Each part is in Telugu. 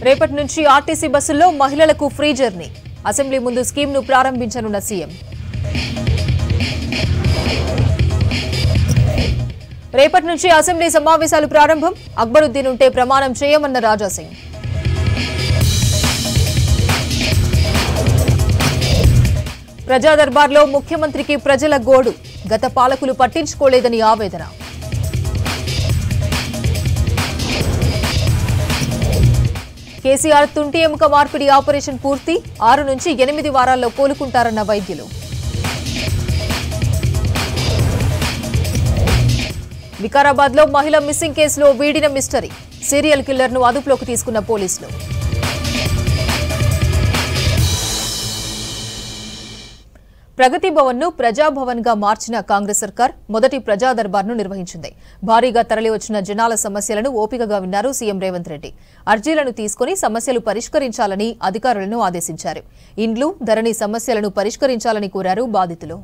రేపటి నుంచి ఆర్టీసీ బస్సుల్లో మహిళలకు ఫ్రీ జర్నీ అసెంబ్లీ ముందు స్కీమ్ను ప్రారంభించనున్న సీఎం రేపటి నుంచి అసెంబ్లీ సమావేశాలు ప్రారంభం అక్బరుద్దీన్ ఉంటే ప్రమాణం చేయమన్న రాజాసింగ్ ప్రజా దర్బార్లో ముఖ్యమంత్రికి ప్రజల గోడు గత పాలకులు పట్టించుకోలేదని ఆవేదన కేసీఆర్ తుంటి ఎముక మార్పిడి ఆపరేషన్ పూర్తి ఆరు నుంచి ఎనిమిది వారాల్లో కోలుకుంటారన్న వైద్యులు వికారాబాద్ లో మహిళ మిస్సింగ్ కేసులో వీడిన మిస్టరీ సీరియల్ కిల్లర్ ను అదుపులోకి తీసుకున్న పోలీసులు ప్రగతి భవన్ ను ప్రజాభవన్ గా మార్చిన కాంగ్రెస్ సర్కార్ మొదటి ప్రజా దర్బార్ ను నిర్వహించింది భారీగా తరలివచ్చిన జనాల సమస్యలను ఓపికగా విన్నారు సీఎం రేవంత్ రెడ్డి అర్జీలను తీసుకుని సమస్యలు పరిష్కరించాలని అధికారులను ఆదేశించారు ఇండ్లు ధరణి సమస్యలను పరిష్కరించాలని కోరారు బాధితులు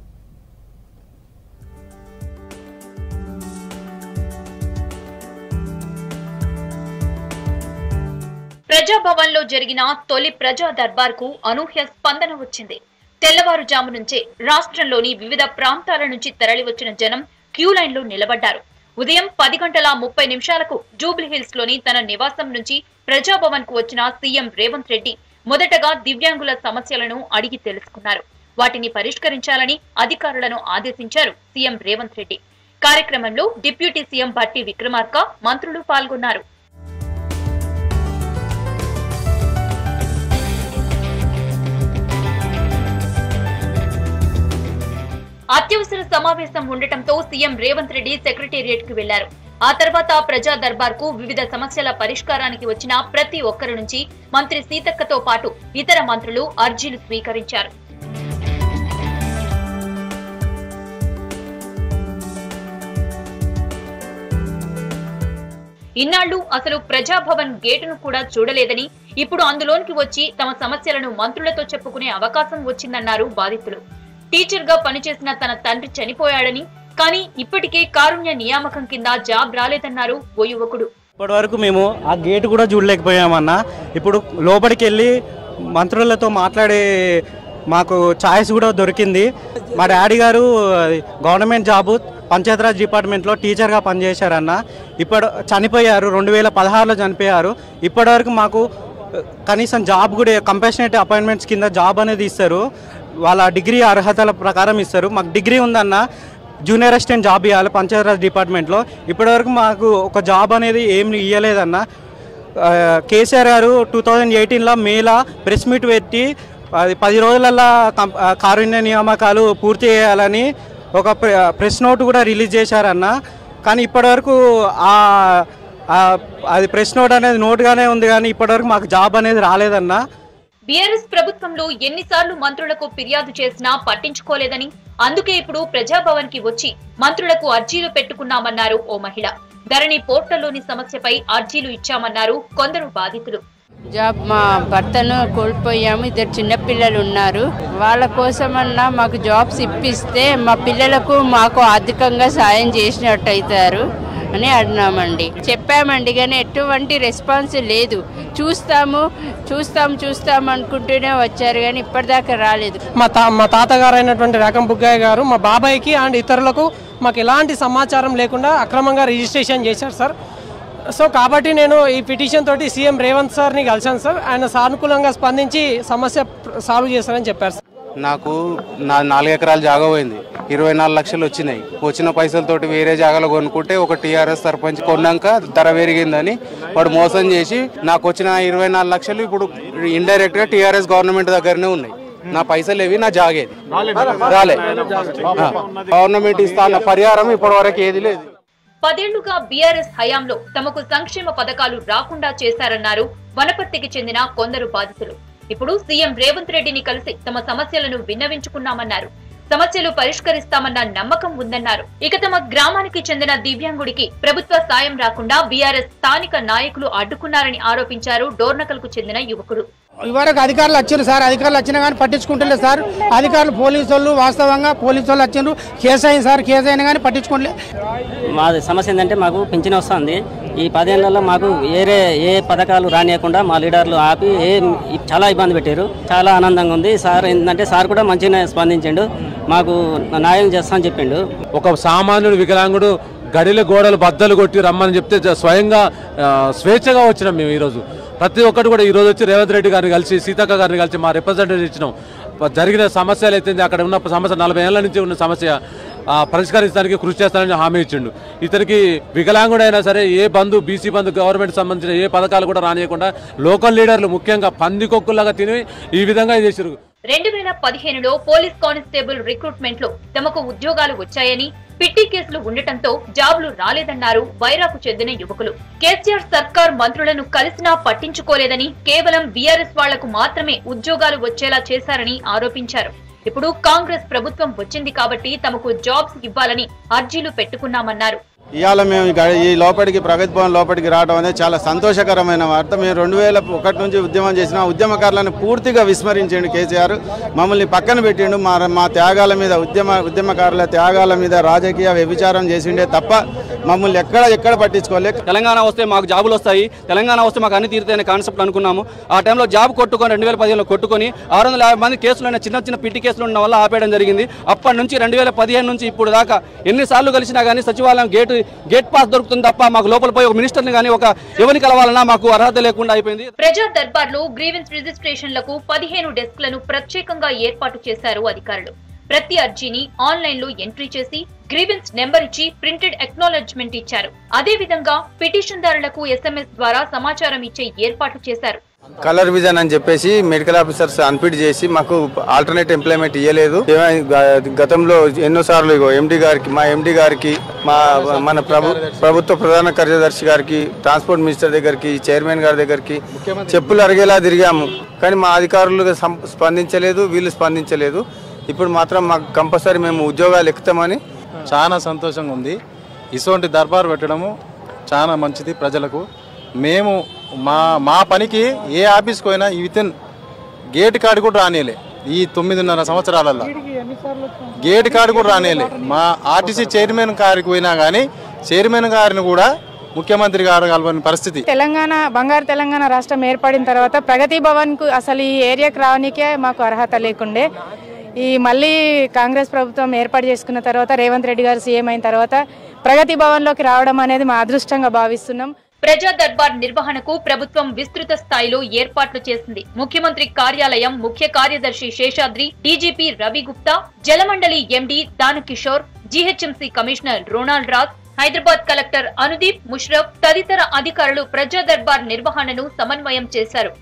ప్రజాభవన్ లో జరిగిన తొలి ప్రజా దర్బార్ కు అనూహ్య స్పందన వచ్చింది తెల్లవారుజాము నుంచే రాష్ట్రంలోని వివిధ ప్రాంతాల నుంచి తరలివచ్చిన జనం క్యూ లైన్ లో నిలబడ్డారు ఉదయం పది గంటల ముప్పై నిమిషాలకు జూబ్లీ హిల్స్ లోని తన నివాసం నుంచి ప్రజాభవన్ కు వచ్చిన సీఎం రేవంత్ రెడ్డి మొదటగా దివ్యాంగుల సమస్యలను అడిగి తెలుసుకున్నారు వాటిని పరిష్కరించాలని అధికారులను ఆదేశించారు సీఎం రేవంత్ రెడ్డి కార్యక్రమంలో డిప్యూటీ సీఎం భట్టి విక్రమార్క మంత్రులు పాల్గొన్నారు అత్యవసర సమావేశం ఉండటంతో సీఎం రేవంత్ రెడ్డి సెక్రటేరియట్ కు వెళ్లారు ఆ తర్వాత ప్రజా దర్బార్ కు వివిధ సమస్యల పరిష్కారానికి వచ్చిన ప్రతి ఒక్కరి నుంచి మంత్రి సీతక్కతో పాటు ఇతర మంత్రులు అర్జీలు స్వీకరించారు ఇన్నాళ్లు అసలు ప్రజాభవన్ గేటును కూడా చూడలేదని ఇప్పుడు అందులోనికి వచ్చి తమ సమస్యలను మంత్రులతో చెప్పుకునే అవకాశం వచ్చిందన్నారు బాధితులు టీచర్ గా పనిచేసిన తన తండ్రి చనిపోయాడని కానీ ఇప్పటికే కారుణ్య నియామకం కింద జాబ్ రాలేదన్నారు ఓ యువకుడు ఇప్పటి వరకు మేము ఆ గేట్ కూడా చూడలేకపోయామన్నా ఇప్పుడు లోపలికి వెళ్ళి మంత్రులతో మాట్లాడే మాకు ఛాయిస్ కూడా దొరికింది మా డాడీ గారు గవర్నమెంట్ జాబు పంచాయతీరాజ్ డిపార్ట్మెంట్లో టీచర్గా పనిచేశారన్న ఇప్పుడు చనిపోయారు రెండు వేల పదహారులో చనిపోయారు ఇప్పటివరకు మాకు కనీసం జాబ్ కూడా కంపాషనేట్ అపాయింట్మెంట్స్ కింద జాబ్ అనేది ఇస్తారు వాళ్ళ డిగ్రీ అర్హతల ప్రకారం ఇస్తారు మాకు డిగ్రీ ఉందన్న జూనియర్ అసిస్టెంట్ జాబ్ ఇవ్వాలి పంచాయతీరాజ్ డిపార్ట్మెంట్లో ఇప్పటివరకు మాకు ఒక జాబ్ అనేది ఏమి ఇవ్వలేదన్న ఆ, కేసీఆర్ గారు టూ థౌజండ్ ఎయిటీన్లో మేలా ప్రెస్ మీట్ పెట్టి అది పది రోజులల్లో కం- ఆ, కారుణ్య నియామకాలు పూర్తి చేయాలని ఒక ప్రె- ప్రెస్ నోట్ కూడా రిలీజ్ చేశారన్న కానీ ఇప్పటివరకు ఆ ఆ, అది ప్రెస్ నోట్ అనేది నోట్గానే ఉంది కానీ ఇప్పటివరకు మాకు జాబ్ అనేది రాలేదన్నా బీఆర్ఎస్ ప్రభుత్వంలో ఎన్నిసార్లు మంత్రులకు ఫిర్యాదు చేసినా పట్టించుకోలేదని అందుకే ఇప్పుడు ప్రజాభవన్ కి వచ్చి మంత్రులకు అర్జీలు పెట్టుకున్నామన్నారు ఓ మహిళ ధరణి పోర్టల్లోని సమస్యపై అర్జీలు ఇచ్చామన్నారు కొందరు బాధితులు జాబ్ మా భర్తను కోల్పోయాము ఇద్దరు చిన్నపిల్లలు ఉన్నారు వాళ్ళ కోసమన్నా మాకు జాబ్స్ ఇప్పిస్తే మా పిల్లలకు మాకు ఆర్థికంగా సాయం చేసినట్టు అవుతారు అని అడినామండి చెప్పామండి కానీ ఎటువంటి రెస్పాన్స్ లేదు చూస్తాము చూస్తాం చూస్తాం అనుకుంటూనే వచ్చారు కానీ ఇప్పటిదాకా రాలేదు మా తా మా తాతగారు అయినటువంటి రాకం బుగ్గయ్య గారు మా బాబాయ్కి అండ్ ఇతరులకు మాకు ఎలాంటి సమాచారం లేకుండా అక్రమంగా రిజిస్ట్రేషన్ చేశారు సార్ సో కాబట్టి నేను ఈ పిటిషన్ తోటి సీఎం రేవంత్ సార్ని కలిశాను సార్ ఆయన సానుకూలంగా స్పందించి సమస్య సాల్వ్ చేస్తారని చెప్పారు సార్ నాకు నా నాలుగు ఎకరాల జాగా పోయింది ఇరవై నాలుగు లక్షలు వచ్చినాయి వచ్చిన పైసలతోటి వేరే జాగాలో కొనుక్కుంటే ఒక టీఆర్ఎస్ సర్పంచ్ కొన్నాక ధర పెరిగిందని వాడు మోసం చేసి నాకు వచ్చిన ఇరవై నాలుగు లక్షలు ఇప్పుడు ఇండైరెక్ట్ గా టీఆర్ఎస్ గవర్నమెంట్ దగ్గరనే ఉన్నాయి నా పైసలు ఏవి నా జాగేది రాలే ఆ. గవర్నమెంట్ ఇస్తా అన్న పరిహారం ఇప్పటి వరకు ఏది లేదు పదేళ్లుగా బీఆర్ఎస్ హయాంలో తమకు సంక్షేమ పథకాలు రాకుండా చేశారన్నారు వనపర్తికి చెందిన కొందరు బాధితులు ఇప్పుడు సీఎం రేవంత్ రెడ్డిని కలిసి తమ సమస్యలను విన్నవించుకున్నామన్నారు సమస్యలు పరిష్కరిస్తామన్న నమ్మకం ఉందన్నారు ఇక తమ గ్రామానికి చెందిన దివ్యాంగుడికి ప్రభుత్వ సాయం రాకుండా బీఆర్ఎస్ స్థానిక నాయకులు అడ్డుకున్నారని ఆరోపించారు డోర్నకల్కు చెందిన యువకుడు ఇవరకు అధికారులు వచ్చారు సార్ అధికారులు వచ్చినా కానీ పట్టించుకుంటలేదు సార్ అధికారులు పోలీసు వాళ్ళు వాస్తవంగా పోలీసు వాళ్ళు వచ్చిండ్రు కేసు అయింది సార్ కేసు అయినా కానీ పట్టించుకోవట్లేదు మా సమస్య ఏంటంటే మాకు పింఛన్ వస్తుంది ఈ పదేళ్లలో మాకు వేరే ఏ పథకాలు రానియకుండా మా లీడర్లు ఆపి ఏ చాలా ఇబ్బంది పెట్టారు చాలా ఆనందంగా ఉంది సార్ ఏంటంటే సార్ కూడా మంచిగానే స్పందించిండు మాకు న్యాయం చేస్తా అని చెప్పిండు ఒక సామాన్యుడు వికలాంగుడు గడిల గోడలు బద్దలు కొట్టి రమ్మని చెప్తే జ- స్వయంగా ఆ, స్వేచ్ఛగా వచ్చినాం మేము ఈరోజు ప్రతి ఒక్కటి కూడా ఈరోజు వచ్చి రేవంత్ రెడ్డి గారిని కలిసి సీతక్క గారిని కలిసి మా రిప్రజెంటేటివ్ ఇచ్చినాం ప- జరిగిన సమస్యలు అయితే అక్కడ ఉన్న సమస్య నలభై ఏళ్ళ నుంచి ఉన్న సమస్య ఆ, పరిష్కరించడానికి కృషి చేస్తానని హామీ ఇచ్చిండు ఇతనికి వికలాంగుడైనా సరే ఏ బంధు బీసీ బంధు గవర్నమెంట్ సంబంధించిన ఏ పథకాలు కూడా రానియకుండా లోకల్ లీడర్లు ముఖ్యంగా పందికొక్కులాగా తిని ఈ విధంగా చేశారు రెండు వేల పదిహేనులో పోలీస్ కానిస్టేబుల్ రిక్రూట్మెంట్ లో తమకు ఉద్యోగాలు వచ్చాయని పిట్టి కేసులు ఉండటంతో జాబులు రాలేదన్నారు వైరాకు చెందిన యువకులు కేసీఆర్ సర్కార్ మంత్రులను కలిసినా పట్టించుకోలేదని కేవలం బీఆర్ఎస్ వాళ్లకు మాత్రమే ఉద్యోగాలు వచ్చేలా చేశారని ఆరోపించారు ఇప్పుడు కాంగ్రెస్ ప్రభుత్వం వచ్చింది కాబట్టి తమకు జాబ్స్ ఇవ్వాలని అర్జీలు పెట్టుకున్నామన్నారు ఇవాళ మేము ఈ గ- ఈ లోపలికి ప్రగతి భవన్ లోపలికి రావడం అనేది చాలా సంతోషకరమైన వార్త మేము రెండు వేల ఒకటి నుంచి ఉద్యమం చేసిన ఆ ఉద్యమకారులను పూర్తిగా విస్మరించండి కేసీఆర్ మమ్మల్ని పక్కన పెట్టిండు మా మా త్యాగాల మీద ఉద్యమ ఉద్యమకారుల త్యాగాల మీద రాజకీయ వ్యభిచారం చేసిండే తప్ప మమ్మల్ని ఎక్కడ ఎక్కడ పట్టించుకోలే తెలంగాణ వస్తే మాకు జాబులు వస్తాయి తెలంగాణ వస్తే మాకు అన్ని తీరుతాయనే కాన్సెప్ట్ అనుకున్నాము ఆ టైంలో జాబ్ కొట్టుకొని రెండు వేల పదిహేనులో కొట్టుకొని ఆరు వందల యాభై మంది కేసులు అయిన చిన్న చిన్న పిట్టి కేసులు ఉన్న వల్ల ఆపేయడం జరిగింది అప్పటి నుంచి రెండు వేల పదిహేను నుంచి ఇప్పుడు దాకా ఎన్నిసార్లు కలిసినా కానీ సచివాలయం గేట్ గేట్ పాస్ దొరుకుతుంది తప్ప మాకు లోపల పోయి ఒక మినిస్టర్ని కానీ ఒక ఎవరిని కలవాలన్నా మాకు అర్హత లేకుండా అయిపోయింది ప్రజా దర్బార్లో గ్రీవెన్స్ రిజిస్ట్రేషన్లకు పదిహేను డెస్క్లను ప్రత్యేకంగా ఏర్పాటు చేశారు అధికారులు ప్రతి అర్జీని ఆన్లైన్ లో ఎంట్రీ చేసి గ్రీవెన్స్ నెంబర్ ఇచ్చి ప్రింటెడ్ అక్నాలెడ్జ్మెంట్ ఇచ్చారు అదే విధంగా పిటిషన్దారులకు ఎస్ఎంఎస్ ద్వారా సమాచారం ఇచ్చే ఏర్పాట్లు చేశారు కలర్ విజన్ అని చెప్పేసి మెడికల్ ఆఫీసర్స్ అన్ఫిట్ చేసి మాకు ఆల్టర్నేట్ ఎంప్లాయ్మెంట్ ఇవ్వలేదు ఏమై- గ- గతంలో ఎన్నోసార్లు ఇగో ఎండి గారికి మా ఎండి గారికి మా మన ప్రభు ప్రభుత్వ ప్రధాన కార్యదర్శి గారికి ట్రాన్స్పోర్ట్ మినిస్టర్ దగ్గరికి చైర్మన్ గారి దగ్గరికి చెప్పులు అరిగేలా తిరిగాము కానీ మా అధికారులు సం- స్పందించలేదు వీళ్ళు స్పందించలేదు ఇప్పుడు మాత్రం మాకు కంపల్సరీ మేము ఉద్యోగాలు ఎక్కుతామని చాలా సంతోషంగా ఉంది ఇటువంటి దర్బార్ పెట్టడము చాలా మంచిది ప్రజలకు మేము మా మా పనికి ఏ ఆఫీస్కి పోయినా వితిన్ గేట్ కాడి కూడా రానియలే ఈ తొమ్మిదిన్నర సంవత్సరాలలో గేట్ కాడి కూడా రానియలే మా ఆర్టీసీ చైర్మన్ గారికి పోయినా కానీ చైర్మన్ గారిని కూడా ముఖ్యమంత్రి గారు కలవని పరిస్థితి తెలంగాణ బంగారు తెలంగాణ రాష్ట్రం ఏర్పడిన తర్వాత ప్రగతి భవన్ కు అసలు ఈ ఏరియాకి రావడానికే మాకు అర్హత లేకుండే ఈ మళ్ళీ కాంగ్రెస్ ప్రభుత్వం ఏర్పాటు చేసుకున్న తర్వాత రేవంత్ రెడ్డి గారు సీఎం అయిన తర్వాత ప్రగతి భవన్లోకి రావడం అనేది మా అదృష్టంగా భావిస్తున్నాం ప్రజా దర్బార్ నిర్వహణకు ప్రభుత్వం విస్తృత స్థాయిలో ఏర్పాట్లు చేసింది ముఖ్యమంత్రి కార్యాలయం ముఖ్య కార్యదర్శి Seshadri DGP Ravi Gupta Jalamandali MD Danakishore GHMC commissioner Ronald Raj Hyderabad collector Anudeep Musharraf తదితర అధికారులు ప్రజా దర్బార్ నిర్వహణను సమన్వయం చేశారు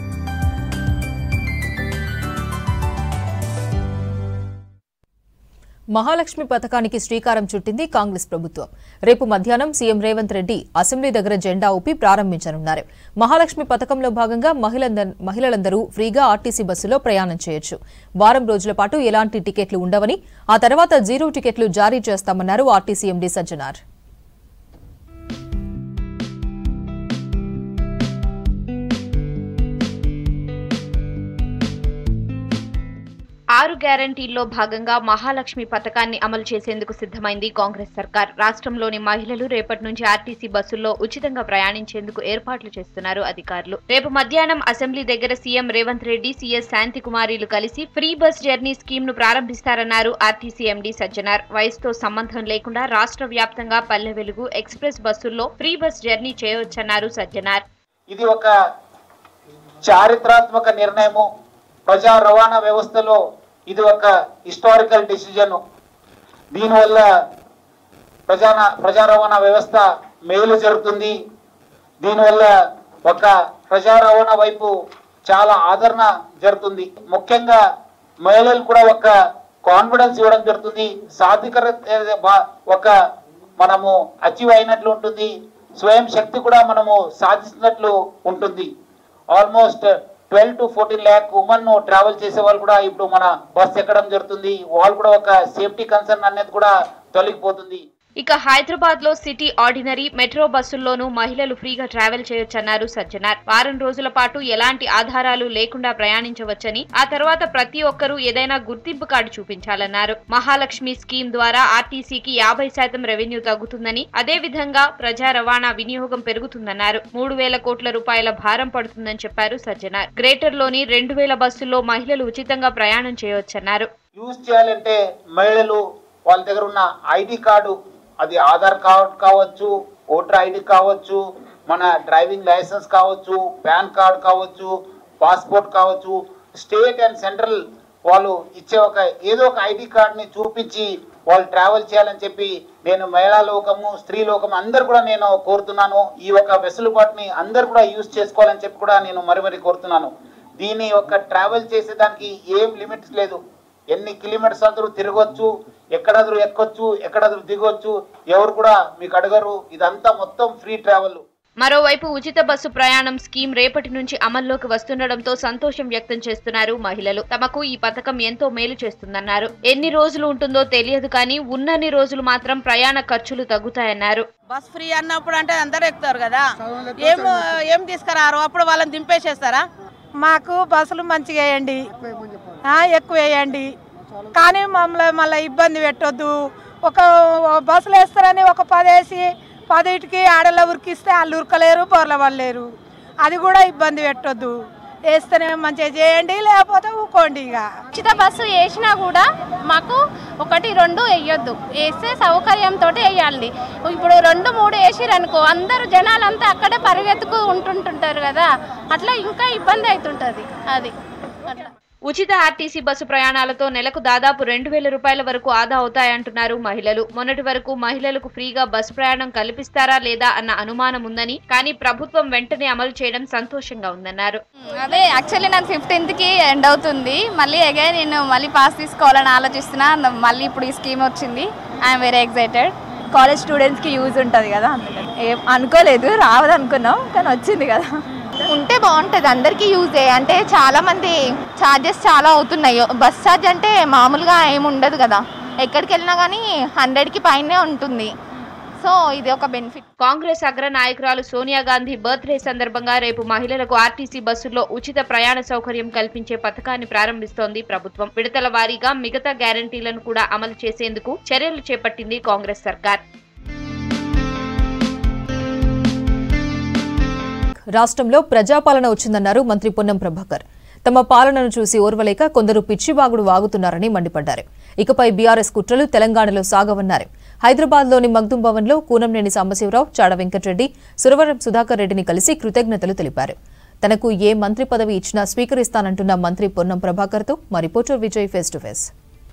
మహాలక్ష్మి పథకానికి శ్రీకారం చుట్టింది కాంగ్రెస్ ప్రభుత్వం రేపు మధ్యాహ్నం సీఎం రేవంత్ రెడ్డి అసెంబ్లీ దగ్గర జెండా ఊపి ప్రారంభించనున్నారు మహాలక్ష్మి పథకంలో భాగంగా మహిళంద- మహిళలందరూ ఫ్రీగా ఆర్టీసీ బస్సులో ప్రయాణం చేయొచ్చు వారం రోజుల పాటు ఎలాంటి టికెట్లు ఉండవని ఆ తర్వాత జీరో టికెట్లు జారీ చేస్తామన్నారు ఆర్టీసీ ఎండీ సజ్జనార్ ఆరు గ్యారంటీల్లో భాగంగా మహాలక్ష్మి పథకాన్ని అమలు చేసేందుకు సిద్ధమైంది కాంగ్రెస్ సర్కార్ రాష్ట్రంలోని మహిళలు రేపటి నుంచి ఆర్టీసీ బస్సుల్లో ఉచితంగా ప్రయాణించేందుకు ఏర్పాట్లు చేస్తున్నారు అధికారులు రేపు మధ్యాహ్నం అసెంబ్లీ దగ్గర సీఎం రేవంత్ రెడ్డి సీఎస్ శాంతి కుమారీలు కలిసి ఫ్రీ బస్ జర్నీ స్కీమ్ ను ప్రారంభిస్తారన్నారు ఆర్టీసీ ఎండీ సజ్జనార్ వయసుతో సంబంధం లేకుండా రాష్ట్ర వ్యాప్తంగా పల్లె వెలుగు ఎక్స్ప్రెస్ బస్సుల్లో ఫ్రీ బస్ జర్నీ చేయవచ్చన్నారు సజ్జనార్ ఇది ఒక చారిత్రాత్మక నిర్ణయము ప్రజా రవాణా వ్యవస్థలో ఇది ఒక హిస్టారికల్ డిసిజన్ దీనివల్ల ప్రజా ప్రజా రవాణా వ్యవస్థ మేలు జరుగుతుంది దీనివల్ల ఒక ప్రజా రవాణా వైపు చాలా ఆదరణ జరుగుతుంది ముఖ్యంగా మహిళలు కూడా ఒక కాన్ఫిడెన్స్ ఇవ్వడం జరుగుతుంది సాధికారత బా- ఒక మనము అచీవ్ అయినట్లు ఉంటుంది స్వయం శక్తి కూడా మనము సాధిస్తున్నట్లు ఉంటుంది almost twelve to fourteen lakh women travel చేసే వాళ్ళు కూడా ఇప్పుడు మన బస్ ఎక్కడం జరుగుతుంది వాళ్ళు కూడా ఒక సేఫ్టీ కన్సర్న్ అనేది కూడా తొలగిపోతుంది ఇక హైదరాబాద్ లో సిటీ ఆర్డినరీ మెట్రో బస్సుల్లోనూ మహిళలు ఫ్రీగా ట్రావెల్ చేయొచ్చన్నారు సజ్జనార్ వారం రోజుల పాటు ఎలాంటి ఆధారాలు లేకుండా ప్రయాణించవచ్చని ఆ తర్వాత ప్రతి ఒక్కరూ ఏదైనా గుర్తింపు కార్డు చూపించాలన్నారు మహాలక్ష్మి స్కీమ్ ద్వారా ఆర్టీసీకి యాభై శాతం రెవెన్యూ తగ్గుతుందని అదే విధంగా ప్రజా రవాణా వినియోగం పెరుగుతుందన్నారు మూడు వేల కోట్ల రూపాయల భారం పడుతుందని చెప్పారు సజ్జనార్ గ్రేటర్ లోని రెండు వేల బస్సుల్లో మహిళలు ఉచితంగా ప్రయాణం చేయవచ్చన్నారు యూజ్ చేయాలంటే మహిళలు వాళ్ళ దగ్గర ఉన్న ఐడి కార్డు అది ఆధార్ కార్డ్ కావచ్చు ఓటర్ ఐడి కావచ్చు మన డ్రైవింగ్ లైసెన్స్ కావచ్చు పాన్ కార్డ్ కావచ్చు పాస్పోర్ట్ కావచ్చు స్టేట్ అండ్ సెంట్రల్ వాళ్ళు ఇచ్చే ఒక ఏదో ఒక ఐడి కార్డ్ని చూపించి వాళ్ళు ట్రావెల్ చేయాలని చెప్పి నేను మహిళా లోకము స్త్రీ లోకము అందరు కూడా నేను కోరుతున్నాను ఈ ఒక వెసులుబాటుని అందరు కూడా యూజ్ చేసుకోవాలని చెప్పి కూడా నేను మరి మరి కోరుతున్నాను దీని యొక్క ట్రావెల్ చేసేదానికి ఏం లిమిట్స్ లేదు ఎన్ని కిలోమీటర్స్ అందరూ తిరగొచ్చు ఎక్కడాదరు ఎక్కొచ్చు ఎక్కడాదరు దిగొచ్చు ఎవరు కూడా మీకు అడగరు ఇదంతా మొత్తం ఫ్రీ ట్రావెల్ మరోవైపు ఉచిత బస్సు ప్రయాణం స్కీమ్ రేపటి నుంచి అమల్లోకి వస్తుండటంతో సంతోషం వ్యక్తం చేస్తున్నారు మహిళలు తమకు ఈ పథకం ఎంతో మేలు చేస్తుందన్నారు ఎన్ని రోజులు ఉంటుందో తెలియదు కానీ ఉన్నన్ని రోజులు మాత్రం ప్రయాణ ఖర్చులు తగ్గుతాయన్నారు బస్ ఫ్రీ అన్నప్పుడు అంటే అందరు ఎక్కుతారు కదా ఏం ఏం తీసుకురారు అప్పుడు వాళ్ళని దింపేసేస్తారా మాకు బస్సులు మంచిగా వేయండి ఆ, ఎక్కువ వేయండి కానీ మమ్మల్ని మళ్ళీ ఇబ్బంది పెట్టొద్దు ఒక బస్సులు వేస్తారని ఒక పది వేసి పదిటికి ఆడల ఉరికిస్తే వాళ్ళు ఉరకలేరు బొర్ల పడలేరు అది కూడా ఇబ్బంది పెట్టొద్దు వేస్తేనే మంచిగా చేయండి లేకపోతే ఊకోండి ఇక ఉచిత బస్సు వేసినా కూడా మాకు ఒకటి రెండు వేయొద్దు వేస్తే సౌకర్యంతో వేయాలి ఇప్పుడు రెండు మూడు వేసిరనుకో అందరు జనాలంతా అక్కడే పరిగెత్తుకు ఉంటుంటుంటారు కదా అట్లా ఇంకా ఇబ్బంది అవుతుంటుంది అది అట్లా ఉచిత ఆర్టీసీ బస్సు ప్రయాణాలతో నెలకు దాదాపు రెండు వేల రూపాయల వరకు ఆదా అవుతాయంటున్నారు మహిళలు మొన్నటి వరకు మహిళలకు ఫ్రీగా బస్సు ప్రయాణం కల్పిస్తారా లేదా అన్న అనుమానం ఉందని కానీ ప్రభుత్వం వెంటనే అమలు చేయడం సంతోషంగా ఉందన్నారు అదే యాక్చువల్లీ నాకు ఫిఫ్టీన్త్కి ఎండ్ అవుతుంది మళ్ళీ అగైన్ నేను మళ్ళీ పాస్ తీసుకోవాలని ఆలోచిస్తున్నా మళ్ళీ ఇప్పుడు ఈ స్కీమ్ వచ్చింది ఐఎమ్ వెరీ ఎక్సైటెడ్ కాలేజ్ స్టూడెంట్స్కి యూజ్ ఉంటుంది కదా అందుకని ఏం అనుకోలేదు రావదు అనుకున్నాం కానీ వచ్చింది కదా ఉంటే బాగుంటుంది అందరికీ యూజ్ అయ్యి అంటే చాలా మంది ఛార్జెస్ చాలా అవుతున్నాయి బస్ ఛార్జ్ అంటే మామూలుగా ఏమి ఉండదు కదా ఎక్కడికి వెళ్ళినా కానీ హండ్రెడ్కి పైనే ఉంటుంది సో ఇది ఒక బెనిఫిట్ కాంగ్రెస్ అగ్ర నాయకురాలు సోనియా గాంధీ బర్త్డే సందర్భంగా రేపు మహిళలకు ఆర్టీసీ బస్సుల్లో ఉచిత ప్రయాణ సౌకర్యం కల్పించే పథకాన్ని ప్రారంభిస్తోంది ప్రభుత్వం విడతల వారీగా మిగతా గ్యారంటీలను కూడా అమలు చేసేందుకు చర్యలు చేపట్టింది కాంగ్రెస్ సర్కార్ రాష్ట్రంలో ప్రజాపాలన వచ్చిందన్నారు మంత్రి పొన్నం ప్రభాకర్ తమ పాలనను చూసి ఓర్వలేక కొందరు పిచ్చివాగుడు వాగుతున్నారని మండిపడ్డారు ఇకపై బీఆర్ఎస్ కుట్రలు తెలంగాణలో సాగవన్నారు హైదరాబాద్లోని మగ్దుం భవన్లో కూనంనేని సాంబశివరావు చాడ వెంకటరెడ్డి సురవరం సుధాకర్ రెడ్డిని కలిసి కృతజ్ఞతలు తెలిపారు తనకు ఏ మంత్రి పదవి ఇచ్చినా స్వీకరిస్తానంటున్న మంత్రి పొన్నం ప్రభాకర్తో మా reporter Vijay face to face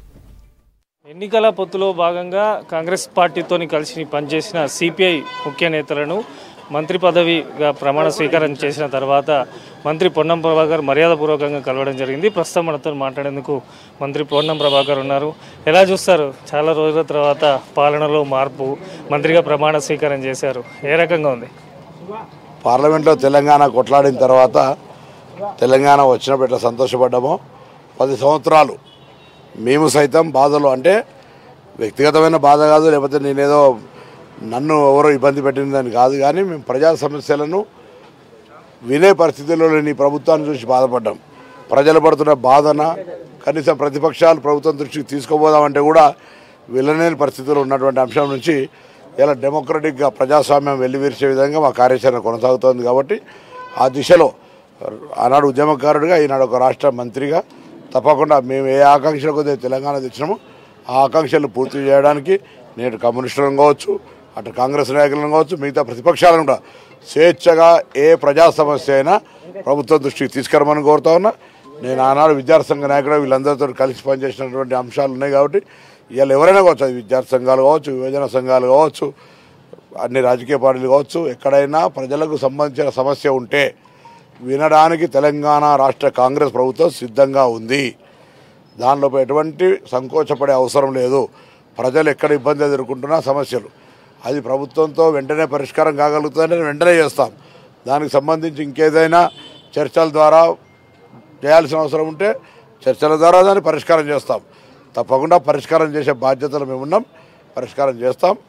ఎన్నికల పొత్తులో భాగంగా కాంగ్రెస్ పార్టీతో కలిసి పనిచేసిన సిపిఐ ముఖ్య నేతలను మంత్రి పదవిగా ప్రమాణ స్వీకారం చేసిన తర్వాత మంత్రి పొన్నం ప్రభాకర్ మర్యాదపూర్వకంగా కలవడం జరిగింది ప్రస్తుతం మనతో మాట్లాడేందుకు మంత్రి పొన్నం ప్రభాకర్ ఉన్నారు ఎలా చూస్తారు చాలా రోజుల తర్వాత పాలనలో మార్పు మంత్రిగా ప్రమాణ స్వీకారం చేశారు ఏ రకంగా ఉంది పార్లమెంట్లో తెలంగాణ కొట్లాడిన తర్వాత తెలంగాణ వచ్చినప్పుడు ఎట్లా సంతోషపడ్డామో పది సంవత్సరాలు మేము సైతం బాధలు అంటే వ్యక్తిగతమైన బాధ కాదు లేకపోతే నేనేదో నన్ను ఎవరో ఇబ్బంది పెట్టిందని కాదు కానీ మేము ప్రజా సమస్యలను వినే పరిస్థితుల్లో లేని ఈ ప్రభుత్వాన్ని చూసి బాధపడ్డాం ప్రజలు పడుతున్న బాధన కనీసం ప్రతిపక్షాలు ప్రభుత్వం దృష్టికి తీసుకుపోదామంటే కూడా వెళ్ళలేని పరిస్థితుల్లో ఉన్నటువంటి అంశం నుంచి ఇలా డెమోక్రటిక్గా ప్రజాస్వామ్యం వెల్లివిరిచే విధంగా మా కార్యాచరణ కొనసాగుతోంది కాబట్టి ఆ దిశలో ఆనాడు ఉద్యమకారుడిగా ఈనాడు ఒక రాష్ట్ర మంత్రిగా తప్పకుండా మేము ఏ ఆకాంక్షల కొద్దిగా తెలంగాణ తెచ్చినామో ఆ ఆకాంక్షలు పూర్తి చేయడానికి నేడు కమ్యూనిస్టులను కావచ్చు అటు కాంగ్రెస్ నాయకులను కావచ్చు మిగతా ప్రతిపక్షాలను కూడా స్వేచ్ఛగా ఏ ప్రజా సమస్య అయినా ప్రభుత్వం దృష్టికి తీసుకురమని కోరుతా ఉన్నా నేను ఆనాడు విద్యార్థి సంఘ నాయకుడు వీళ్ళందరితో కలిసి పనిచేసినటువంటి అంశాలు ఉన్నాయి కాబట్టి ఇవాళ ఎవరైనా కావచ్చు అది విద్యార్థి సంఘాలు కావచ్చు యువజన సంఘాలు కావచ్చు అన్ని రాజకీయ పార్టీలు కావచ్చు ఎక్కడైనా ప్రజలకు సంబంధించిన సమస్య ఉంటే వినడానికి తెలంగాణ రాష్ట్ర కాంగ్రెస్ ప్రభుత్వం సిద్ధంగా ఉంది దానిలో ఎటువంటి సంకోచపడే అవసరం లేదు ప్రజలు ఎక్కడ ఇబ్బంది ఎదుర్కొంటున్నా సమస్యలు అది ప్రభుత్వంతో వెంటనే పరిష్కారం కాగలుగుతుందని వెంటనే చేస్తాం దానికి సంబంధించి ఇంకేదైనా చర్చల ద్వారా చేయాల్సిన అవసరం ఉంటే చర్చల ద్వారా దాన్ని పరిష్కారం చేస్తాం తప్పకుండా పరిష్కారం చేసే బాధ్యతలు మేము ఉన్నాం పరిష్కారం చేస్తాం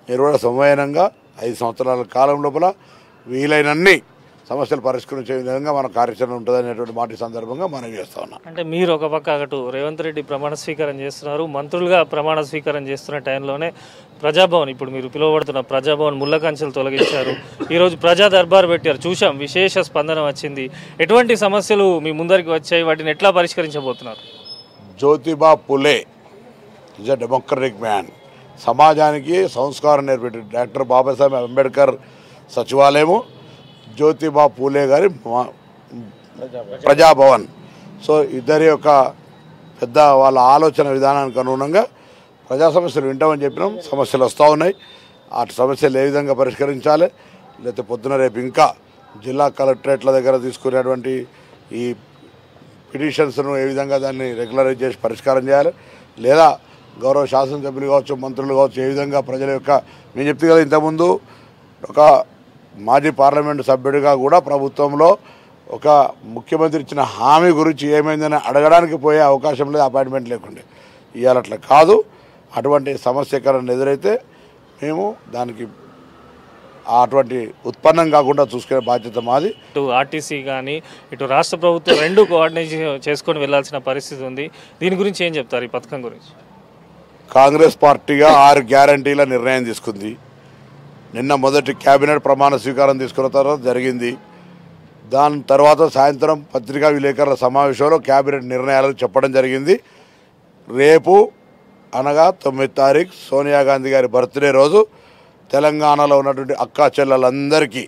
మీరు కూడా సమయనంగా ఐదు సంవత్సరాల కాలం లోపల వీలైనన్ని సమస్యలు పరిష్కరించే విధంగా మన కార్యాచరణ ఉంటుంది అనేటువంటి మాట ఈ సందర్భంగా మనం చేస్తా ఉన్నాం అంటే మీరు ఒక పక్క అటు రేవంత్ రెడ్డి ప్రమాణ స్వీకారం చేస్తున్నారు మంత్రులుగా ప్రమాణ స్వీకారం చేస్తున్న టైంలోనే ప్రజాభవన్ ఇప్పుడు మీరు పిలువబడుతున్న ప్రజాభవన్ ముళ్ళకంచెలు తొలగించారు ఈరోజు ప్రజా దర్బార్ పెట్టారు చూశాం విశేష స్పందన వచ్చింది ఎటువంటి సమస్యలు మీ ముందరికి వచ్చాయి వాటిని ఎట్లా పరిష్కరించబోతున్నారు జ్యోతిబా పులే ఇస్ అ డెమోక్రటిక్ మ్యాన్ సమాజానికి సంస్కారం నేర్పెట్టి డాక్టర్ బాబాసాహెబ్ అంబేద్కర్ సచివాలయము జ్యోతిబా పూలే గారి మా- ప్రజాభవన్ సో ఇద్దరి యొక్క పెద్ద వాళ్ళ ఆలోచన విధానానికి అనుగుణంగా ప్రజా సమస్యలు వింటామని చెప్పినాం సమస్యలు వస్తూ ఉన్నాయి ఆ సమస్యలు ఏ విధంగా పరిష్కరించాలి లేకపోతే పొద్దున రేపు ఇంకా జిల్లా కలెక్టరేట్ల దగ్గర తీసుకునేటువంటి ఈ పిటిషన్స్ను ఏ విధంగా దాన్ని రెగ్యులరైజ్ చేసి పరిష్కారం చేయాలి లేదా గౌరవ శాసనసభ్యులు కావచ్చు మంత్రులు కావచ్చు ఏ విధంగా ప్రజల యొక్క మేము చెప్తే కదా ఇంతకుముందు ఒక మాజీ పార్లమెంటు సభ్యుడిగా కూడా ప్రభుత్వంలో ఒక ముఖ్యమంత్రి ఇచ్చిన హామీ గురించి ఏమైందని అడగడానికి పోయే అవకాశం లేదు అపాయింట్మెంట్ లేకుండే ఇవాళ అట్లా కాదు అటువంటి సమస్యకరణ ఎదురైతే మేము దానికి అటువంటి ఉత్పన్నం కాకుండా చూసుకునే బాధ్యత మాది ఇటు ఆర్టీసీ కానీ ఇటు రాష్ట్ర ప్రభుత్వం రెండు కోఆర్డినేట్ చేసుకొని వెళ్లాల్సిన పరిస్థితి ఉంది దీని గురించి ఏం చెప్తారు ఈ పథకం గురించి కాంగ్రెస్ పార్టీగా ఆరు గ్యారంటీల నిర్ణయం తీసుకుంది నిన్న మొదటి కేబినెట్ ప్రమాణ స్వీకారం తీసుకున్న తర్వాత జరిగింది దాని తర్వాత సాయంత్రం పత్రికా విలేకరుల సమావేశంలో కేబినెట్ నిర్ణయాలు చెప్పడం జరిగింది రేపు అనగా తొమ్మిది తారీఖు సోనియా గాంధీ గారి బర్త్డే రోజు తెలంగాణలో ఉన్నటువంటి అక్కా చెల్లెలందరికీ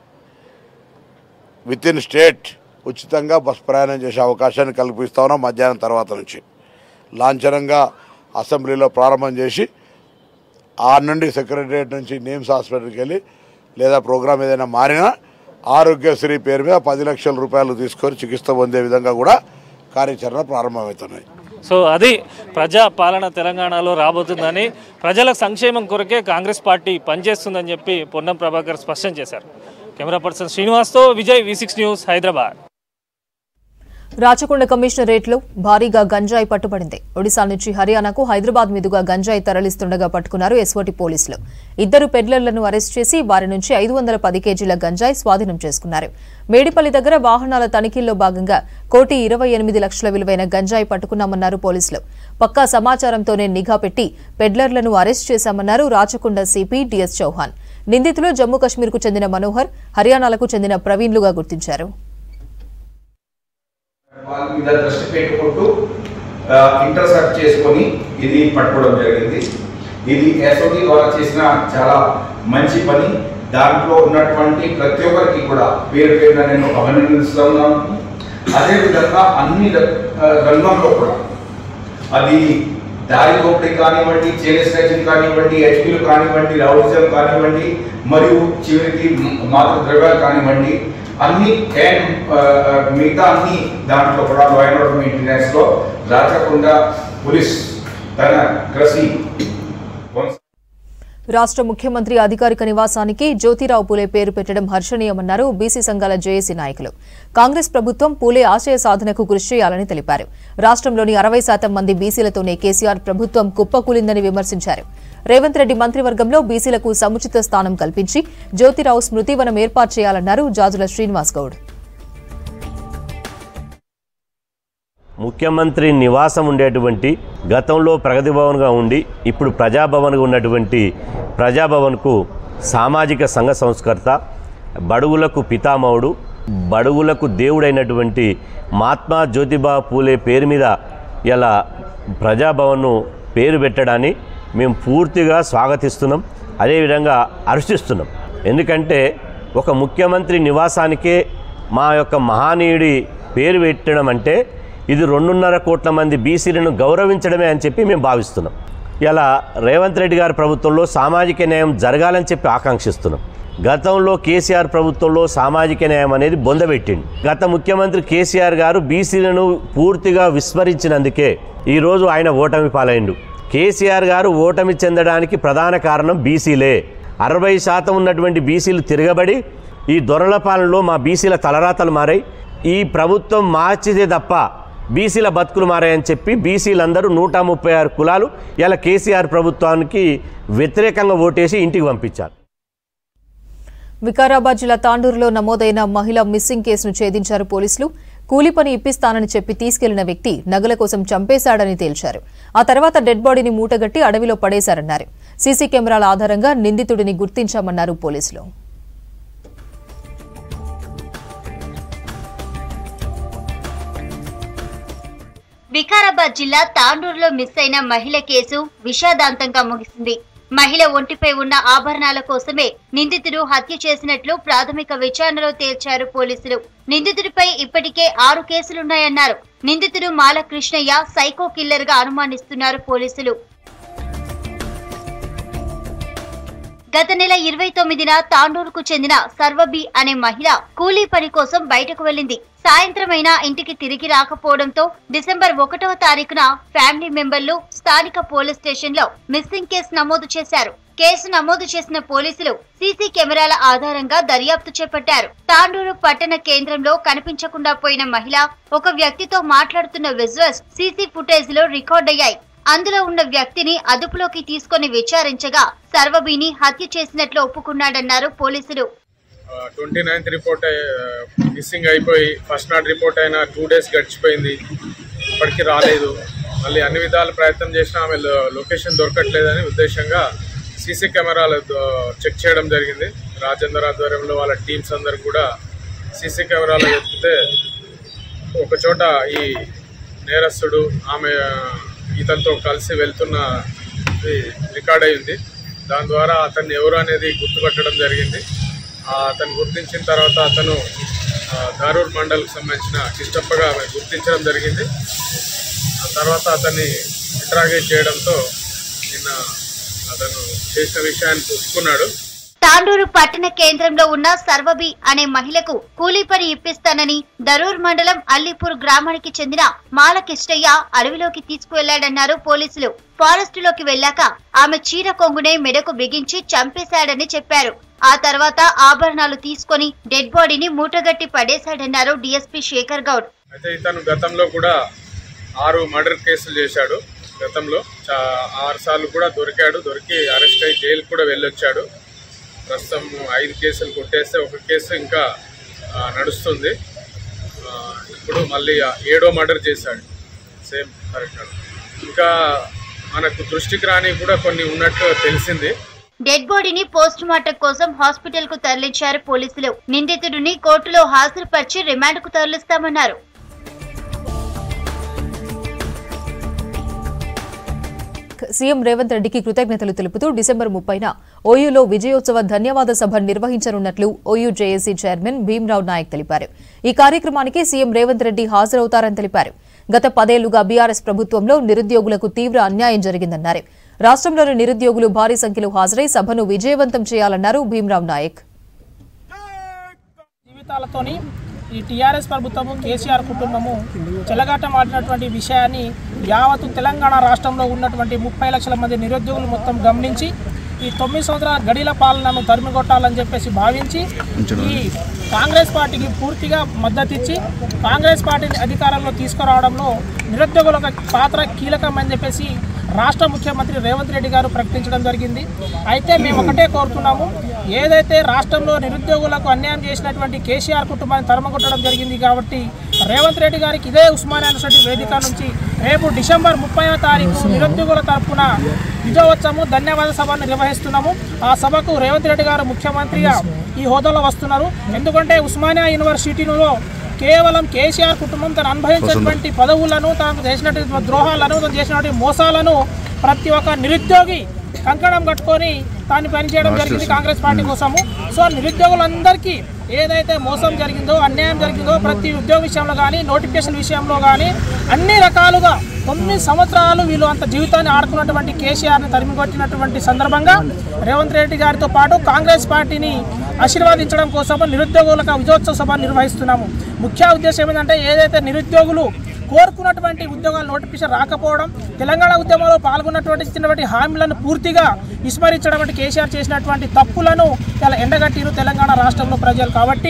విత్ ఇన్ స్టేట్ ఉచితంగా బస్ ప్రయాణం చేసే అవకాశాన్ని కల్పిస్తా ఉన్నాం మధ్యాహ్నం తర్వాత నుంచి లాంఛనంగా అసెంబ్లీలో ప్రారంభం చేసి ఆ నుండి సెక్రటరియట్ నుంచి నేమ్స్ హాస్పిటల్కి వెళ్ళి లేదా ప్రోగ్రామ్ ఏదైనా మారినా ఆరోగ్యశ్రీ పేరు మీద పది లక్షల రూపాయలు తీసుకొని చికిత్స పొందే విధంగా కూడా కార్యాచరణ ప్రారంభమవుతున్నాయి సో అది ప్రజా పాలన తెలంగాణలో రాబోతుందని ప్రజల సంక్షేమం కొరకే కాంగ్రెస్ పార్టీ పనిచేస్తుందని చెప్పి పొన్నం ప్రభాకర్ స్పష్టం చేశారు కెమెరా పర్సన్ శ్రీనివాస్తో Vijay V six news Hyderabad Rachakonda కమిషనరేట్లో భారీగా గంజాయి పట్టుబడింది ఒడిశా నుంచి హర్యానాకు హైదరాబాద్ మీదుగా గంజాయి తరలిస్తుండగా పట్టుకున్నారు ఎస్ఓటి పోలీసులు ఇద్దరు పెడ్లర్లను అరెస్ట్ చేసి వారి నుంచి ఐదు వందల పది కేజీల గంజాయి స్వాధీనం చేసుకున్నారు మేడిపల్లి దగ్గర వాహనాల తనిఖీల్లో భాగంగా కోటి ఇరవై ఎనిమిది లక్షల విలువైన గంజాయి పట్టుకున్నామన్నారు పోలీసులు పక్కా సమాచారంతోనే నిఘా పెట్టి పెడ్లర్లను అరెస్ట్ చేశామన్నారు రాచకొండ సిపి డిఎస్ చౌహాన్ నిందితులు జమ్మూ కశ్మీర్కు చెందిన మనోహర్ హర్యానాలకు చెందిన ప్రవీణ్లుగా గుర్తించారు వాళ్ళ మీద దృష్టి పెట్టుకుంటూ ఇంటర్సెప్ట్ చేసుకొని ఇది పట్టుకోవడం జరిగింది ఇది ఎస్ఓటి ద్వారా చేసిన చాలా మంచి పని దాంట్లో ఉన్నటువంటి ప్రతి ఒక్కరికి కూడా పేరు పేరున నేను అభినందిస్తున్నాను అదేవిధంగా అన్ని ర- ఆ, రంగంలో కూడా అది దారి దోపిడీ కానివ్వండి చైన్ స్ట్రైచింగ్ కానివ్వండి హెచ్పీలు కానివ్వండి రౌడిజం కానివ్వండి మరియు చివరికి మాదక ద్రవ్యాలు కానివ్వండి అన్ని అండ్ మిగతా అన్ని దాంట్లో కూడా లా అండ్ ఆర్డర్ మెయింటెనెన్స్ లో రాచకుండా పోలీస్ తన కృషి కొనసా- రాష్ట్ర ముఖ్యమంత్రి అధికారిక నివాసానికి జ్యోతిరావు పూలే పేరు పెట్టడం హర్షణీయమన్నారు బీసీ సంఘాల జేఏసీ నాయకులు కాంగ్రెస్ ప్రభుత్వం పూలే ఆశయ సాధనకు కృషి చేయాలని తెలిపారు రాష్ట్రంలోని అరవై శాతం మంది బీసీలతోనే కేసీఆర్ ప్రభుత్వం కుప్పకూలిందని విమర్శించారు రేవంత్ రెడ్డి మంత్రివర్గంలో బీసీలకు సముచిత స్థానం కల్పించి జ్యోతిరావు స్మృతివనం ఏర్పాటు చేయాలన్నారు జాజుల శ్రీనివాస్ గౌడ్ ముఖ్యమంత్రి నివాసం ఉండేటువంటి గతంలో ప్రగతి భవన్గా ఉండి ఇప్పుడు ప్రజాభవన్గా ఉన్నటువంటి ప్రజాభవన్కు సామాజిక సంఘ సంస్కర్త బడుగులకు పితామహుడు బడుగులకు దేవుడైనటువంటి మహాత్మా జ్యోతిబా పూలే పేరు మీద ఇలా ప్రజాభవన్ను పేరు పెట్టడాన్ని మేము పూర్తిగా స్వాగతిస్తున్నాం అదేవిధంగా హర్షిస్తున్నాం ఎందుకంటే ఒక ముఖ్యమంత్రి నివాసానికే మా యొక్క మహానీయుడి పేరు పెట్టడం అంటే ఇది రెండున్నర కోట్ల మంది బీసీలను గౌరవించడమే అని చెప్పి మేము భావిస్తున్నాం ఇలా రేవంత్ రెడ్డి గారి ప్రభుత్వంలో సామాజిక న్యాయం జరగాలని చెప్పి ఆకాంక్షిస్తున్నాం గతంలో కేసీఆర్ ప్రభుత్వంలో సామాజిక న్యాయం అనేది బొందబెట్టింది గత ముఖ్యమంత్రి కేసీఆర్ గారు బీసీలను పూర్తిగా విస్మరించినందుకే ఈరోజు ఆయన ఓటమి పాలైండు కేసీఆర్ గారు ఓటమి చెందడానికి ప్రధాన కారణం బీసీలే అరవై శాతం ఉన్నటువంటి బీసీలు తిరగబడి ఈ దొరల పాలనలో మా బీసీల తలరాతలు మారాయి ఈ ప్రభుత్వం మార్చితే తప్ప బీసీల బతుకులు మారాయని చెప్పి బీసీలందరూ నూట ముప్పై ఆరు కులాలు ఇలా కేసీఆర్ ప్రభుత్వానికి వ్యతిరేకంగా ఓటేసి ఇంటికి పంపించారు వికారాబాద్ జిల్లా తాండూరులో నమోదైన మహిళ మిస్సింగ్ కేసును ఛేదించారు పోలీసులు కూలి పని ఇప్పిస్తానని చెప్పి తీసుకెళ్లిన వ్యక్తి నగల కోసం చంపేశాడని తేల్చారు ఆ తర్వాత డెడ్ బాడీని మూటగట్టి అడవిలో పడేశారన్నారు సీసీ కెమెరాల ఆధారంగా నిందితుడిని గుర్తించామన్నారు పోలీసులు వికారాబాద్ జిల్లా తాండూరులో మిస్ అయిన మహిళ కేసు విషాదాంతంగా ముగిసింది మహిళ ఒంటిపై ఉన్న ఆభరణాల కోసమే నిందితుడు హత్య చేసినట్లు ప్రాథమిక విచారణలో తేల్చారు పోలీసులు నిందితుడిపై ఇప్పటికే ఆరు కేసులున్నాయన్నారు నిందితుడు మాల కృష్ణయ్య సైకో కిల్లర్ గా అనుమానిస్తున్నారు పోలీసులు గత నెల ఇరవై తొమ్మిదిన తాండూరుకు చెందిన సర్వబి అనే మహిళ కూలీ పని కోసం బయటకు వెళ్ళింది సాయంత్రమైనా ఇంటికి తిరిగి రాకపోవడంతో డిసెంబర్ ఒకటవ తారీఖున ఫ్యామిలీ మెంబర్లు స్థానిక పోలీస్ స్టేషన్ లో మిస్సింగ్ కేసు నమోదు చేశారు కేసు నమోదు చేసిన పోలీసులు సీసీ కెమెరాల ఆధారంగా దర్యాప్తు చేపట్టారు తాండూరు పట్టణ కేంద్రంలో కనిపించకుండా పోయిన మహిళ ఒక వ్యక్తితో మాట్లాడుతున్న విజువల్స్ సీసీ ఫుటేజ్ లో రికార్డ్ అయ్యాయి అందులో ఉన్న వ్యక్తిని అదుపులోకి తీసుకొని విచారించగా సర్వబీని హత్య చేసినట్లు ఒప్పుకున్నాడన్నారు పోలీసులు ట్వంటీ నైన్త్ రిపోర్ట్ మిస్సింగ్ అయిపోయి ఫస్ట్ నాట్ రిపోర్ట్ అయిన టూ డేస్ గడిచిపోయింది ఇప్పటికీ రాలేదు మళ్ళీ అన్ని విధాల ప్రయత్నం చేసినా ఆమె లో- లొకేషన్ దొరకట్లేదని ఉద్దేశంగా సీసీ కెమెరాలు దో- చెక్ చేయడం జరిగింది రాజేందర్ ఆధ్వర్యంలో వాళ్ళ టీమ్స్ అందరు కూడా సీసీ కెమెరాలు వెతికితే ఒక చోట ఈ నేరస్తుడు ఆమె ఇతనితో కలిసి వెళ్తున్న రికార్డ్ అయింది దాని ద్వారా అతన్ని ఎవరు అనేది గుర్తుపట్టడం జరిగింది ఆ, అతను గుర్తించిన తర్వాత అతను ఆ, దారూర్ మండల్కి సంబంధించిన కిష్టప్పగా ఆమె గుర్తించడం జరిగింది ఆ తర్వాత అతన్ని ఇంట్రాగేట్ చేయడంతో నిన్న అతను చేసిన విషయాన్ని ఒప్పుకున్నాడు తాండూరు పట్టణ కేంద్రంలో ఉన్న సర్వబి అనే మహిళకు కూలీ పని ఇప్పిస్తానని దరూర్ మండలం అల్లిపూర్ గ్రామానికి చెందిన మాల కిష్టయ్య అడవిలోకి తీసుకువెళ్లాడన్నారు పోలీసులు ఫారెస్టులోకి వెళ్ళాక ఆమె చీర కొంగునే మెడకు బిగించి చంపేశాడని చెప్పారు ఆ తర్వాత ఆభరణాలు తీసుకొని డెడ్ బాడీని మూటగట్టి పడేశాడన్నారు డీఎస్పీ శేఖర్ గౌడ్ అయితే ఇతను గతంలో కూడా ఆరు మర్డర్ కేసులు చేశాడు గతంలో చా ఆరు సార్లు కూడా దొరికాడు దొరికి అరెస్ట్ అయ్యి జైలు కూడా వెళ్ళొచ్చాడు ప్రస్తుతం ఐదు కేసులు కొట్టేస్తే ఒక కేసు ఇంకా ఆ, నడుస్తుంది ఆ, ఇప్పుడు మళ్ళీ ఆ ఏడో మర్డర్ చేశాడు సేమ్ కరెక్ట్ ఇంకా మనకు దృష్టికి రాని కూడా కొన్ని ఉన్నట్టు తెలిసింది డెడ్ బాడీని పోస్ట్ మార్టం కోసం హాస్పిటల్ కు తరలించారు పోలీసులు నిందితుడిని కోర్టులో హాజరుపరిచి రిమాండ్ కు తరలిస్తామన్నారు సీఎం రేవంత్ రెడ్డికి కృతజ్ఞతలు తెలుపుతూ డిసెంబర్ ముప్పైన ఓయూలో విజయోత్సవ ధన్యవాద సభ నిర్వహించనున్నట్లు OU JAC chairman Bhimrao Naik తెలిపారు ఈ కార్యక్రమానికి సీఎం రేవంత్ రెడ్డి హాజరవుతారని తెలిపారు గత పదేళ్లుగా బీఆర్ఎస్ ప్రభుత్వంలో నిరుద్యోగులకు తీవ్ర అన్యాయం జరిగిందన్నారు రాష్ట్రంలోని నిరుద్యోగులు భారీ సంఖ్యలో హాజరై సభను విజయవంతం చేయాలన్నారు భీమ్రావ్ నాయక్ జీవితాలతోని ఈ టీఆర్ఎస్ ప్రభుత్వము కేసీఆర్ కుటుంబము చెలగాటమాడినటువంటి విషయాన్ని యావత్తు తెలంగాణ రాష్ట్రంలో ఉన్నటువంటి ముప్పై లక్షల మంది నిరుద్యోగులు మొత్తం గమనించి ఈ తొమ్మిది సంవత్సరాల గడిల పాలనను తరిమికొట్టాలని చెప్పేసి భావించి ఈ కాంగ్రెస్ పార్టీకి పూర్తిగా మద్దతిచ్చి కాంగ్రెస్ పార్టీని అధికారంలో తీసుకురావడంలో నిరుద్యోగుల యొక్క పాత్ర కీలకమని చెప్పేసి రాష్ట్ర ముఖ్యమంత్రి రేవంత్ రెడ్డి గారు ప్రకటించడం జరిగింది అయితే మేము ఒకటే కోరుతున్నాము ఏదైతే రాష్ట్రంలో నిరుద్యోగులకు అన్యాయం చేసినటువంటి కేసీఆర్ కుటుంబాన్ని తరమగొట్టడం జరిగింది కాబట్టి రేవంత్ రెడ్డి గారికి ఇదే ఉస్మానియా యూనివర్సిటీ వేదిక నుంచి రేపు డిసెంబర్ ముప్పైవ తారీఖు నిరుద్యోగుల తరఫున విజయోత్సవం ధన్యవాద సభను నిర్వహిస్తున్నాము ఆ సభకు రేవంత్ రెడ్డి గారు ముఖ్యమంత్రిగా ఈ హోదాలో వస్తున్నారు ఎందుకంటే ఉస్మానియా యూనివర్సిటీలో కేవలం కేసీఆర్ కుటుంబం తను అనుభవించినటువంటి పదవులను తాను చేసినటువంటి ద్రోహాలను తను చేసినటువంటి మోసాలను ప్రతి ఒక్క నిరుద్యోగి కంకణం కట్టుకొని తాను పనిచేయడం జరిగింది కాంగ్రెస్ పార్టీ కోసము సో నిరుద్యోగులందరికీ ఏదైతే మోసం జరిగిందో అన్యాయం జరిగిందో ప్రతి ఉద్యోగ విషయంలో కానీ నోటిఫికేషన్ విషయంలో కానీ అన్ని రకాలుగా తొమ్మిది సంవత్సరాలు వీళ్ళు అంత జీవితాన్ని ఆడుకున్నటువంటి కేసీఆర్ని తరిమికొట్టినటువంటి సందర్భంగా రేవంత్ రెడ్డి గారితో పాటు కాంగ్రెస్ పార్టీని ఆశీర్వాదించడం కోసం నిరుద్యోగులకు విజయోత్సవ సభ నిర్వహిస్తున్నాము ముఖ్య ఉద్దేశం ఏంటంటే ఏదైతే నిరుద్యోగులు కోరుకున్నటువంటి ఉద్యోగాలు నోటిఫికేషన్ రాకపోవడం తెలంగాణ ఉద్యమంలో పాల్గొన్నటువంటి ఇచ్చినటువంటి హామీలను పూర్తిగా విస్మరించడం వంటి కేసీఆర్ చేసినటువంటి తప్పులను ఇలా ఎండగట్టిరు తెలంగాణ రాష్ట్రంలో ప్రజలు కాబట్టి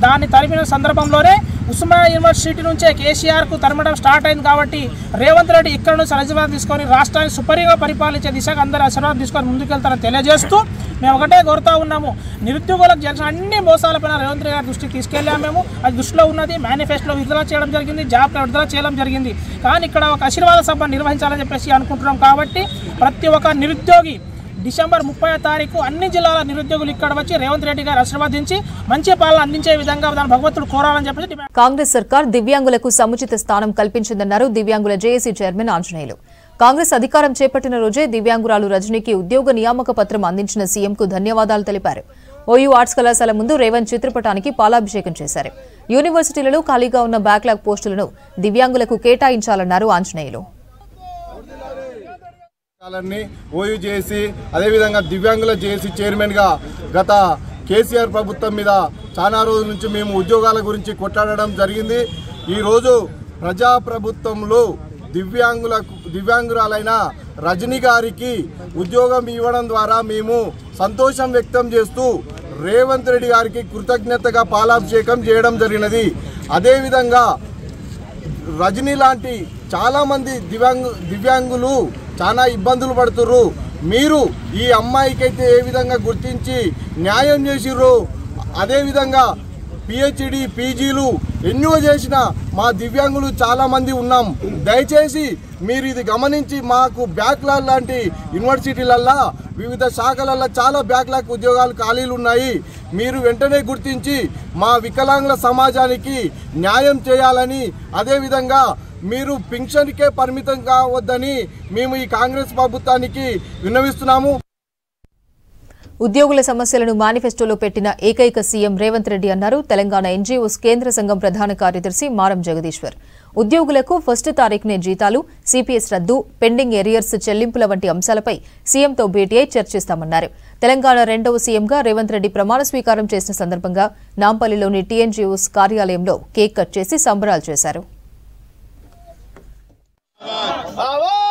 దాన్ని తరిమిన సందర్భంలోనే ఉస్మానియా యూనివర్సిటీ నుంచే కేసీఆర్కు తరమడం స్టార్ట్ అయింది కాబట్టి రేవంత్ రెడ్డి ఇక్కడ నుంచి ఆశీర్వాదం తీసుకొని రాష్ట్రాన్ని సుపరిగా పరిపాలించే దిశగా అందరూ ఆశీర్వాదం తీసుకొని ముందుకెళ్తారని తెలియజేస్తూ మేము ఒకటే కోరుతా ఉన్నాము నిరుద్యోగులకు జరిగిన అన్ని మోసాలపైన రేవంత్ రెడ్డి గారి దృష్టికి తీసుకెళ్ళాము మేము అది దృష్టిలో ఉన్నది మేనిఫెస్టోలో విడుదల చేయడం జరిగింది జాబ్ విడుదల చేయడం జరిగింది కానీ ఇక్కడ ఒక ఆశీర్వాద సభ నిర్వహించాలని చెప్పేసి అనుకుంటున్నాం కాబట్టి ప్రతి ఒక్క నిరుద్యోగి డిసెంబర్ ముప్పై తారీఖు అన్ని జిల్లాల నిరుద్యోగులు ఇక్కడ వచ్చి రేవంత్ రెడ్డి గారు ఆశీర్వదించి మంచి పాలన అందించే విధంగా దాని భగవంతుడు కోరాలని చెప్పేసి డిమాండ్ కాంగ్రెస్ సర్కార్ దివ్యాంగులకు సముచిత స్థానం కల్పించిందన్నారు దివ్యాంగుల జేఏసీ చైర్మన్ ఆంజనేయులు కాంగ్రెస్ అధికారం చేపట్టిన రోజే దివ్యాంగురాలు రజనీకి ఉద్యోగ నియామక పత్రం అందించిన సీఎంకు ధన్యవాదాలు తెలిపారు ఓయూ ఆర్ట్స్ కళాశాల ముందు రేవంత్ చిత్రపటానికి పాలాభిషేకం చేశారు యూనివర్సిటీలలో ఖాళీగా ఉన్న బ్యాక్లాగ్ పోస్టులను దివ్యాంగులకు కేటాయించాలన్నారు ఆంజనేయులు పాఠశాలన్నీ ఓయూ చేసి అదేవిధంగా దివ్యాంగుల చేసి చైర్మన్గా గత కేసీఆర్ ప్రభుత్వం మీద చాలా రోజుల నుంచి మేము ఉద్యోగాల గురించి కొట్లాడడం జరిగింది ఈరోజు ప్రజాప్రభుత్వంలో దివ్యాంగులకు దివ్యాంగురాలైన రజనీ గారికి ఉద్యోగం ఇవ్వడం ద్వారా మేము సంతోషం వ్యక్తం చేస్తూ రేవంత్ రెడ్డి గారికి కృతజ్ఞతగా పాలాభిషేకం చేయడం జరిగినది అదేవిధంగా రజనీ లాంటి చాలామంది దివ్యాంగు దివ్యాంగులు చాలా ఇబ్బందులు పడుతుర్రు మీరు ఈ అమ్మాయికైతే ఏ విధంగా గుర్తించి న్యాయం చేసిర్రు అదేవిధంగా పిహెచ్డి పీజీలు ఎన్నో చేసిన మా దివ్యాంగులు చాలామంది ఉన్నాం దయచేసి మీరు ఇది గమనించి మాకు బ్యాక్లాగ్ లాంటి యూనివర్సిటీలల్లో వివిధ శాఖలల్లో చాలా బ్యాక్లాగ్ ఉద్యోగాలు ఖాళీలు ఉన్నాయి మీరు వెంటనే గుర్తించి మా వికలాంగుల సమాజానికి న్యాయం చేయాలని అదేవిధంగా మీరు పింఛన్కే పరిమితం కావద్దని మేము ఈ కాంగ్రెస్ ప్రభుత్వానికి విన్నవిస్తున్నాము ఉద్యోగుల సమస్యలను మేనిఫెస్టోలో పెట్టిన ఏకైక సీఎం రేవంత్ రెడ్డి అన్నారు తెలంగాణ ఎన్జీఓస్ కేంద్ర సంఘం ప్రధాన కార్యదర్శి మారం జగదీశ్వర్ ఉద్యోగులకు ఫస్ట్ తారీఖునే జీతాలు సిపిఎస్ రద్దు పెండింగ్ ఎరియర్స్ చెల్లింపుల వంటి అంశాలపై సీఎంతో భేటీ అయి చర్చిస్తామన్నారు తెలంగాణ రెండవ సీఎంగా రేవంత్ రెడ్డి ప్రమాణ స్వీకారం చేసిన సందర్భంగా నాంపల్లిలోని టీఎన్జీఓస్ కార్యాలయంలో కేక్ కట్ చేసి సంబరాలు చేశారు ఆవో